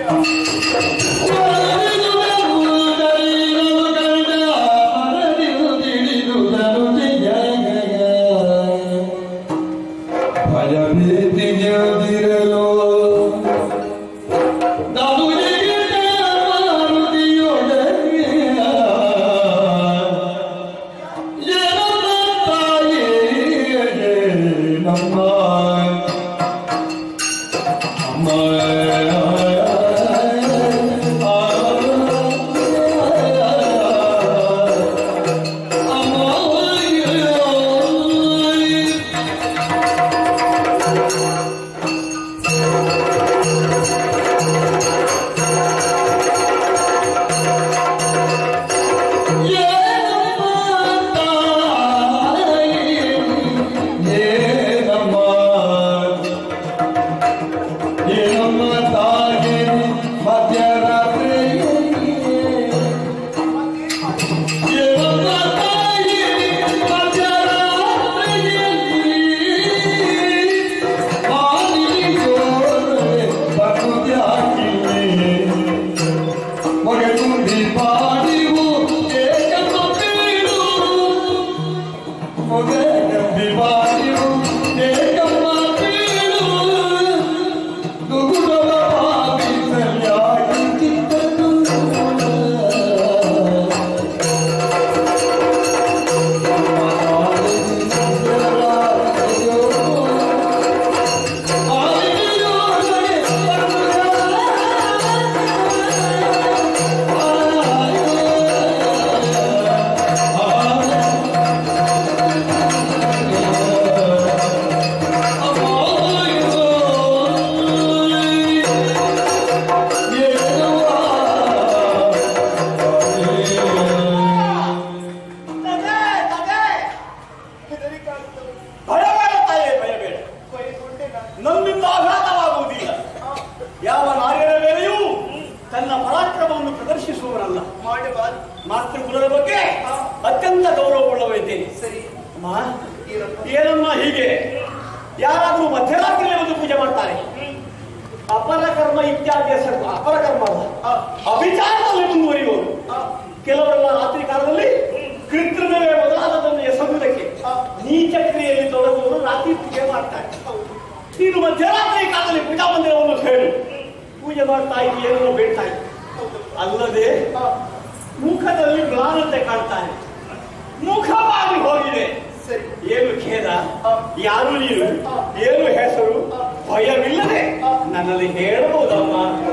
ತದೆ, ತದೆ. ಹೆದರಿಕಾಗುತ್ತದೆ. ಭಯಬೇಡ ತಾಯೇ ಭಯಬೇಡ ನಮ್ಮಿಂದ ಆಘಾತವಾಗುವುದಿಲ್ಲ ಯಾವ ನಾರಿಯರ ಮೇಲೆಯೂ ತನ್ನ ಪರಾಕ್ರಮವನ್ನು ಪ್ರದರ್ಶಿಸುವವರಲ್ಲ ಮಾಡಬಾರದು ಮಾತೃಕುಲದ ಬಗ್ಗೆ ಅತ್ಯಂತ ಗೌರವವುಳ್ಳವಿದ್ದೇನೆ ಸರಿ ಅಮ್ಮ ಏನಪ್ಪ? ಏನಮ್ಮ ಹೀಗೆ ಯಾರಾದರೂ ಮಧ್ಯರಾತ್ರಿಯಲ್ಲಿ ಒಂದು ಪೂಜೆ ಮಾಡ್ತಾರೆ ಅಪರ ಕರ್ಮ ಇತ್ಯಾದಿಯ ಸರ್ವ ಅಪರ ಕರ್ಮ ಅಲ್ಲ ಆ, ಅಭಿಚಾರದಲ್ಲಿ ಮುಂದುವರಿಯುವರು ಆ, ಕೆಲವರೆಲ್ಲ ರಾತ್ರಿ ಕಾಲದಲ್ಲಿ ಕೃತ್ರಿಮವೇ ಮೊದಲಾದದನ್ನು ಎಸಗುವುದಕ್ಕೆ ನೀಚ ಕ್ರಿಯೆಯಲ್ಲಿ ತೊಡಗುವವರು ರಾತ್ರಿ ಪೂಜೆ ಮಾಡ್ತಾರೆ ಹೌದು. ನೀನು ಮಧ್ಯರಾತ್ರಿ ಕಾಲದಲ್ಲಿ ಪೂಜಾ ಮಂದಿರವನ್ನು ಹೇಳು ಪೂಜೆ ಮಾಡ್ತಾ ಇದ್ದು ಏನನ್ನು ಬೇಡ್ತಾ ಇದ್ದು ಅಲ್ಲದೆ ಆ, ಮುಖದಲ್ಲಿ ಮ್ಲಾನತೆ ಕಾಣ್ತಾನೆ ಮುಖವಾಗಿ ಹೋಗಿದೆ ಸರಿ ಏನು ಖೇದ ಯಾರು ನೀನು ಏನು ಹೆಸರು ಭಯವಿಲ್ಲದೆ ನನ್ನಲ್ಲಿ ಹೇಳಬಹುದಮ್ಮ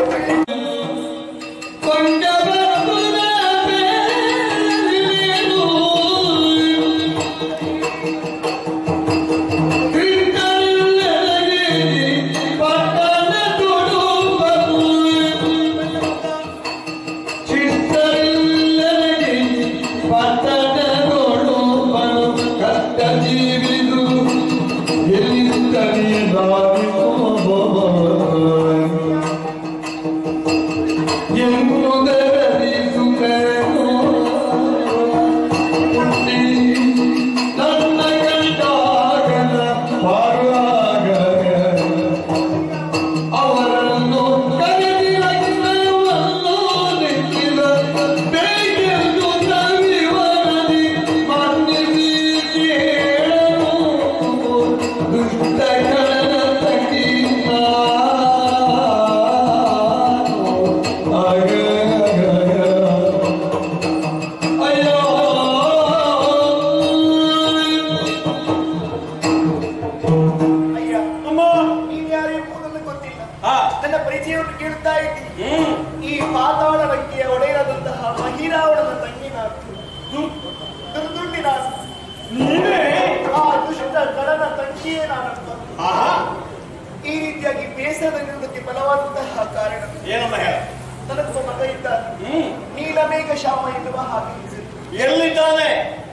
ಅವರನ್ನು ಕರೆದಿರಗಿಲ್ಲವನ್ನೋ ನೆಚ್ಚಿದ ಬೇಗೆಂದು ನವಿವರದಿ ಮನ್ನಿಸಿ ಕೇಳನು ದುಷ್ಟ ಕಳನ ತಗ್ಗಿನ ಆಗ ಅಯ್ಯೋ ಅಯ್ಯ ಅಮ್ಮ ನೀನ್ ಯಾರು ಎಂಬುದನ್ನು ಗೊತ್ತಿಲ್ಲ ಹಾ ನನ್ನ ಪರಿಚಯವನ್ನು ಕೇಳುತ್ತಾ ಇದ್ದೀನಿ ಹ್ಮ್ ಈ ಪಾತಾಳ ಲಂಕೆಯ ಒಡೆಯರಾದಂತಹ ಮಹಿರಾವಣನ ತಂಗಿ ನಾನು ದುರ್- ದುರ್ದುಂಡಿ ನಾನು ನೀವೇ ಆ ದುಷ್ಟ ಗಣನ ತಂಗಿಯೇ ನಾನಂತ ಆಹಾ ಈ ರೀತಿಯಾಗಿ ಬೇಸರದಲ್ಲಿರುವುದಕ್ಕೆ ಬಲವಾದಂತಹ ಕಾರಣ ಏನಮ್ಮ ಹೇಳ ನನಗೊಬ್ಬ ಮಗ ಇದ್ದಾನೆ ಹ್ಮ್ ನೀಲಮೇಘ ಶ್ಯಾಮ ಎನ್ನುವ ಹಾಗೆ ಹೆಸರು. ಎಲ್ಲಿದ್ದಾನೆ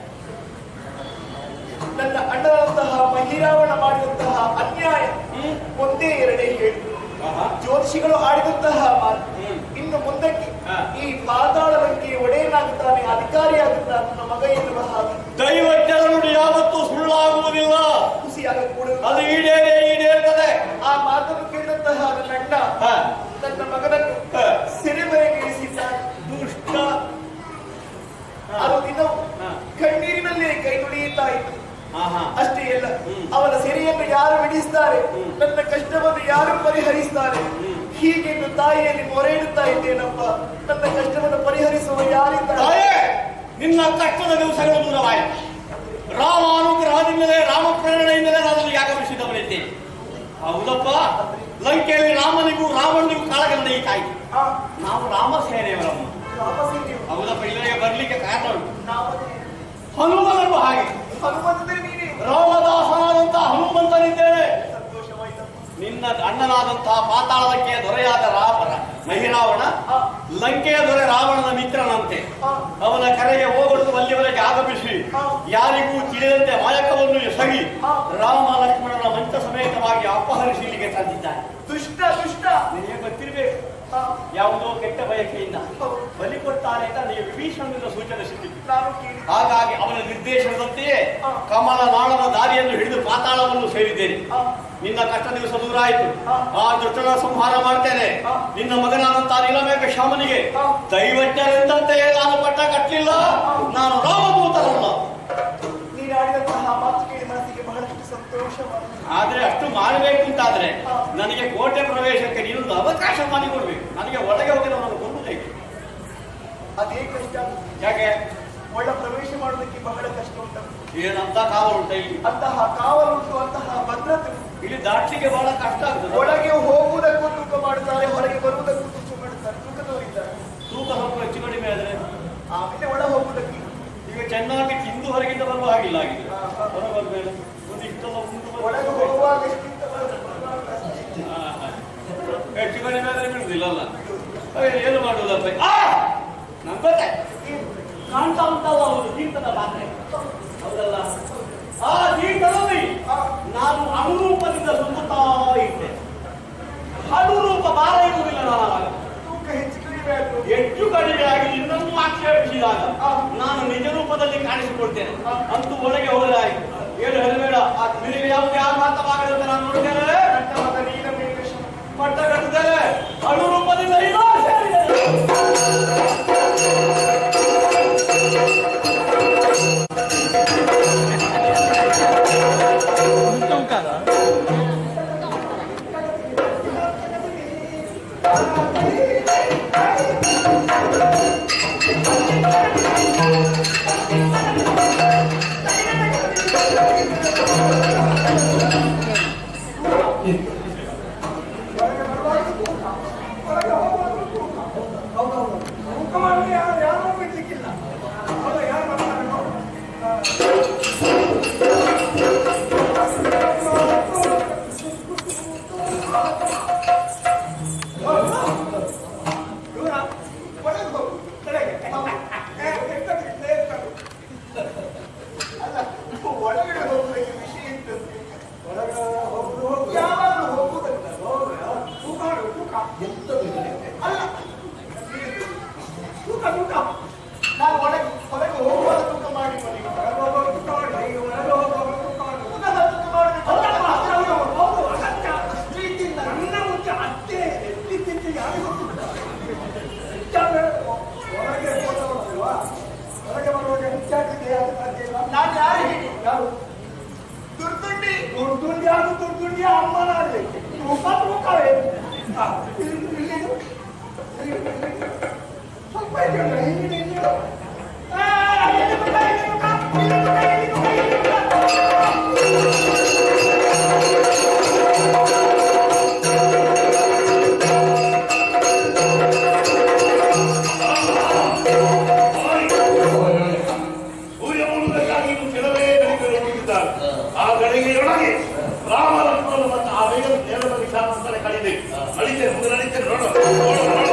ನನ್ನ ಅಣ್ಣನಾದಂತಹ ಮಹಿರಾವಣ ಮಾಡಿದಂತಹ ಅನ್ಯಾಯ ಹ್ಮ್. ಒಂದೇ ಎರಡೇ ಹೇಳಿ ಆಹಾ ಜ್ಯೋತಿಷಿಗಳು ಆಡಿದಂತಹ ಮಾತು ಹ್ಮ್. ಇನ್ನು ಮುಂದಕ್ಕೆ ಹಾ. ಈ ಪಾತಾಳ ಲಂಕೆಯ ಒಡೆಯನಾಗುತ್ತಾನೆ ಅಧಿಕಾರಿಯಾಗುತ್ತಾನೆ ನನ್ನ ಮಗ ಎನ್ನುವ ಹಾಗೆ ದೈವಜ್ಞರ ನುಡಿ ಯಾವತ್ತೂ ಸುಳ್ಳಾಗುವುದಿಲ್ಲ ಖುಷಿಯಾಗಕೂಡದು ಅದು ಈಡೇರೇ ಈಡೇರ್ತದೆ ಆ ಮಾತನ್ನು ಕೇಳಿದಂತಹ ನನ್ನ ಅಣ್ಣ ಹಾ. ನನ್ನ ಮಗನನ್ನು ಹಾ. ಆಹಾ. ಅಷ್ಟೇ ಅಲ್ಲ ಹ್ಮ್. ಅವನ ಸೆರೆಯನ್ನು ಯಾರು ಬಿಡಿಸ್ತಾರೆ ಹ್ಮ್. ನನ್ನ ಕಷ್ಟವನ್ನು ಯಾರು ಪರಿಹರಿಸ್ತಾರೆ ಹ್ಮ್. ಹೀಗೆಂದು ತಾಯಿಯಲ್ಲಿ ಮೊರೆ ಇಡುತ್ತಾ ಇದ್ದೇನಪ್ಪ ನನ್ನ ಕಷ್ಟವನ್ನು ಪರಿಹರಿಸುವ ಯಾರಿದ್ದಾರೆ ತಾಯೇ ನಿನ್ನ ಕಷ್ಟದ ದಿವಸಗಳು ದೂರವಾಯಿತು ರಾಮ ಅನುಗ್ರಹದಿಂದಲೇ ರಾಮ ಪ್ರೇರಣೆಯಿಂದಲೇ ನಾನು ಆಗಮಿಸಿದವನಿದ್ದೇನೆ ಹೌದಪ್ಪ ಲಂಕೆಯಲ್ಲಿ ರಾಮನಿಗೂ ರಾವಣನಿಗೂ ಕಾಳಗ ನಡೆಯಿತಾಯಿತು ಆ, ನಾವು ರಾಮ ಸೇನೆಯವರಮ್ಮ ವಾಪಸ್ಸು ನೀವು. ಹೌದಪ್ಪ ಇಲ್ಲಿಗೆ ಬರ್ಲಿಕ್ಕೆ ಕಾರಣ ಉಂಟು ನಾವೇ. ಹನುಮನನ್ನು ಹಾಗೆ ಹನುಮಂತನೇ ನೀನೇ ರಾಮದಾಸನಾದಂತಹ ಹನುಮಂತನಿದ್ದೇನೆ ಸಂತೋಷವಾಯಿತಪ್ಪ ನಿನ್ನ ಅಣ್ಣನಾದಂತಹ ಪಾತಾಳದಕ್ಕೆ ದೊರೆಯಾದ ರಾವಣ ಮಹಿರಾವಣ ಆ, ಲಂಕೆಯ ದೊರೆ ರಾವಣನ ಮಿತ್ರನಂತೆ ಆ, ಅವನ ಕರೆಗೆ ಹೋಗೊಟ್ಟು ಅಲ್ಲಿವರೆಗೆ ಆಗಮಿಸಿ ಹಾ. ಯಾರಿಗೂ ತಿಳಿದಂತೆ ಮಾಯಕವನ್ನು ಎಸಗಿ ಹಾ. ರಾಮ ಲಕ್ಷ್ಮಣನ ಮಂಚ ಸಮೇತವಾಗಿ ಅಪಹರಿಸಿ ಇಲ್ಲಿಗೆ ತಂದಿದ್ದಾನೆ ದುಷ್ಟ ದುಷ್ಟ ನಿನಗೆ ಗೊತ್ತಿರಬೇಕು ಆ, ಯಾವುದೋ ಕೆಟ್ಟ ಬಯಕೆಯಿಂದ ಹೌದು. ಬಲಿ ಕೊಡ್ತಾನೆ ಅಂತ ನನಗೆ ವಿಭೀಷಣನಿಂದ ಸೂಚನೆ ಸಿಕ್ಕಿತು ನಾನು ಕೇಳಿ ಹಾಗಾಗಿ ಅವನ ನಿರ್ದೇಶನದಂತೆಯೇ ಹಾ. ಕಮಲ ನಾಳದ ದಾರಿಯನ್ನು ಹಿಡಿದು ಪಾತಾಳವನ್ನು ಸೇರಿದ್ದೇನೆ ಆ, ನಿನ್ನ ಕಷ್ಟ ದಿವಸ ದೂರ ಆಯಿತು ಹಾ. ಆ ದುಷ್ಟನ ಸಂಹಾರ ಮಾಡ್ತೇನೆ ಹಾ. ನಿನ್ನ ಮಗನಾದಂತಹ ನೀಲಮೇಘ ಶ್ಯಾಮನಿಗೆ ಹಾ. ದೈವಜ್ಞರೆಂದಂತೆಯೇ ನಾನು ಪಟ್ಟ ಕಟ್ಟಲಿಲ್ಲ ನಾನು ರಾಮದೂತರಲ್ಲ ನೀನು ಆಡಿದಂತಹ ಮಾತು ಕೇಳಿ ಮನಸ್ಸಿಗೆ ಬಹಳಷ್ಟು ಸಂತೋಷವಾಗಿದೆ ಆದ್ರೆ ಅಷ್ಟು ಮಾಡಬೇಕು ಅಂತಾದ್ರೆ ಹಾ. ನನಗೆ ಕೋಟೆ ಪ್ರವೇಶಕ್ಕೆ ನೀನೊಂದು ಅವಕಾಶ ಮಾಡಿಕೊಡ್ಬೇಕು ನನಗೆ ಒಳಗೆ ಹೋಗಿ ನಾನು ಕೊಂಡುಬೇಕು ಅದೇ ಕಷ್ಟ ಯಾಕೆ ಒಳ ಪ್ರವೇಶ ಮಾಡೋದಕ್ಕೆ ಬಹಳ ಕಷ್ಟ ಉಂಟು ಏನಂತ ಕಾವಲು ಉಂಟ ಇಲ್ಲಿ ಅಂತಹ ಕಾವಲುಂಟು ಅಂತಹ ಭದ್ರತೆ ಉಂಟು. ಇಲ್ಲಿ ದಾಟ್ಲಿಕ್ಕೆ ಬಹಳ ಕಷ್ಟ ಆಗ್ತದೆ ಒಳಗೆ ಹೋಗುವುದಕ್ಕೂ ತೂಕ ಮಾಡುತ್ತಾರೆ ಹೊರಗೆ ಬರುವುದಕ್ಕೂ ತೂಕ ಮಾಡುತ್ತಾರೆ ತೂಕದವರಿದ್ದಾರೆ ತೂಕ ಸ್ವಲ್ಪ ಹೆಚ್ಚು ಕಡಿಮೆ ಆದ್ರೆ ಆಮೇಲೆ ಒಳ ಹೋಗುವುದಕ್ಕೆ ಈಗ ಚೆನ್ನಾಗಿ ತಿಂದು ಹೊರಗಿಂದ ಬರುವ ಹಾಗಿಲ್ಲ ಆಗಿದೆ ಹಾ, ಹಾ. ಹೊರ ಬಂದ್ಮೇಲೆ ಒಂದು ಇಷ್ಟೆಲ್ಲ ಮುಂದೆ ಬಂದು- ಒಳಗೆ ಹೋಗುವಾಗ ಎಷ್ಟಿಂತ ಬರುವುದು? ಹಾ, ಹಾ. ಹೆಚ್ಚು ಕಡಿಮೆ ಆದ್ರೆ ಬಿಡುದಿಲ್ಲ ಅಲ್ಲ ಅಯ್ಯೋ, ಏನು ಮಾಡುವುದಪ್ಪ ಆ! ನಂಗ್ ಗೊತ್ತಾಯ್ತು. ಕಾಣ್ತಾ ಉಂಟಲ್ಲ ಒಂದು ತೀರ್ಥದ ಪಾತ್ರೆ ಹೌದಲ್ಲ ಆ ತೀರ್ಥದಲ್ಲಿ ಆ, ನಾನು ಅನುರೂಪದಿಂದ ಸುತ್ತುತ್ತಾ ಇದ್ದೆ ಅನುರೂಪ ಬಾರ ಇರುವುದಿಲ್ಲ ನಾನು ಆವಾಗ ತೂಕ ಹೆಚ್ಚು ಕಡಿಮೆ ಆದ್ರು ಹೆಚ್ಚು ಕಡಿಮೆ ಆಗಿ ಇನ್ನೊಂದು ಆಕ್ಷೇಪಿಸಿದಾಗ ಆ. ನಾನು ನಿಜ ರೂಪದಲ್ಲಿ ಕಾಣಿಸಿಕೊಳ್ತೇನೆ ಅಂತೂ ಒಳಗೆ ಹೋಗಲಾಯಿತು ಏನು ಹೇಳಬೇಡ ನಿನಗೆ ಯಾವುದೇ ಆಘಾತವಾಗದಂತೆ ನಾನು ನೋಡ್ತೇನೆ ಅಂತಹ ನೀಲ ಮೇಘ ಪಟ್ಟ ಕಟ್ಟುತ್ತೇನೆ ಅನುರೂಪದಿಂದ ಇನ್ನೂ ಸೇರಿದೆ. ತೂಕ ಮಾಡುವ ಯಾರು ಯಾರು ಬಿಡ್ಲಿಕ್ಕಿಲ್ಲ ಹೌದಾ ಯಾರು ಬರ್ತಾರೆ ನೋಡು. ದೂರ ಒಳಗೆ ಹೋಗು ಕೆಳಗೆ ಏ, ಎತ್ತಕ್ಕೆ, ಎತ್ತಕ್ಕೆ. ಅಲ್ಲ ಒಳಗಡೆ ಹೋಗುವುದಕ್ಕೆ ವಿಷಯ ಇರ್ತದೆ ಒಳಗಡೆ ಹೋಗುದು ಹೋಗು ಯಾವಾಗಲೂ ಹೋಗುವುದಲ್ಲ ತೂಕ ಮಾಡು ತೂಕ ಅಲ್ಲ ತೂಕ ತೂಕ ನಾನು ಒಳಗೆ ಹೊರಗೆ ಹೋಗುವಾಗ ತೂಕ ಮಾಡಿ ಮನೆಗೆ ಹೊರಗೆ ಹೋಗುವಾಗ ತೂಕ ಮಾಡಿ ಈಗ ಒಳಗೆ ಹೋಗುವಾಗ ತೂಕ ಮಾಡಿ ಪುನಃ ತೂಕ ಮಾಡಬೇಕು ಹೌದಪ್ಪ, ಹೌದು, ಹೌದು, ಅಗತ್ಯ. ಪ್ರೀತಿಯಿಂದ ನನ್ನ ಮುಂಚೆ ಅತ್ತೆ ಎತ್ತಿದ್ದಿದ್ದು ಯಾರಿಗೂ ಗೊತ್ತಿಲ್ಲ. ಹೆಚ್ಚಾದ್ರೆ ಹೊರಗೆ ಹೋದವರಲ್ವಾ? ಹೊರಗೆ ಬರುವಾಗ ಹೆಚ್ಚಾಗ್ತದೆ ಅದು ಸಾಧ್ಯ ಇಲ್ಲ. ನಾನು ಯಾರು ಹೇಳಿ ಯಾರು ದುರ್ದುಂಡಿ ದುರ್ದುಂಡಿ ಅದು ದುರ್ದುಂಡಿ ಅಮ್ಮನಾಗಬೇಕು ತೂಕ ತೂಕವೇ ಹಾ, ಇಲ್ಲಿ ಇಲ್ಲಿ ಇಲ್ಲಿ ಸ್ವಲ್ಪ ಇದೆಯಲ್ಲ, ಇಲ್ಲಿ ಇಲ್ಲಿ ಆ, ಇಲ್ಲಿ ತೂಕ, ಇಲ್ಲಿ ತೂಕ, ಇಲ್ಲಿ ತೂಕ, ಇಲ್ಲಿ ತೂಕ, ಇಲ್ಲಿ ತೂಕ. ಸೂರ್ಯ ಮುಳುಗಕ್ಕಾಗಿ ಇನ್ನು ಕೆಲವೇ ಗಡಿಗಳು ಉಳಿದಿದ್ದಾರೆ ಆ ಗಡಿಗೆಯೊಳಗೆ ರಾಮ ಲಕ್ಷ್ಮಣ ಮತ್ತು ಆ ಬೇಗ ನೇರದಲ್ಲಿ ಶಾಸನ ಕಳಿಬೇಕು ನಡೀತೇನೆ ಮುಂದೆ ನಡೀತೇನೆ ನೋಡು ನೋಡು ನೋಡು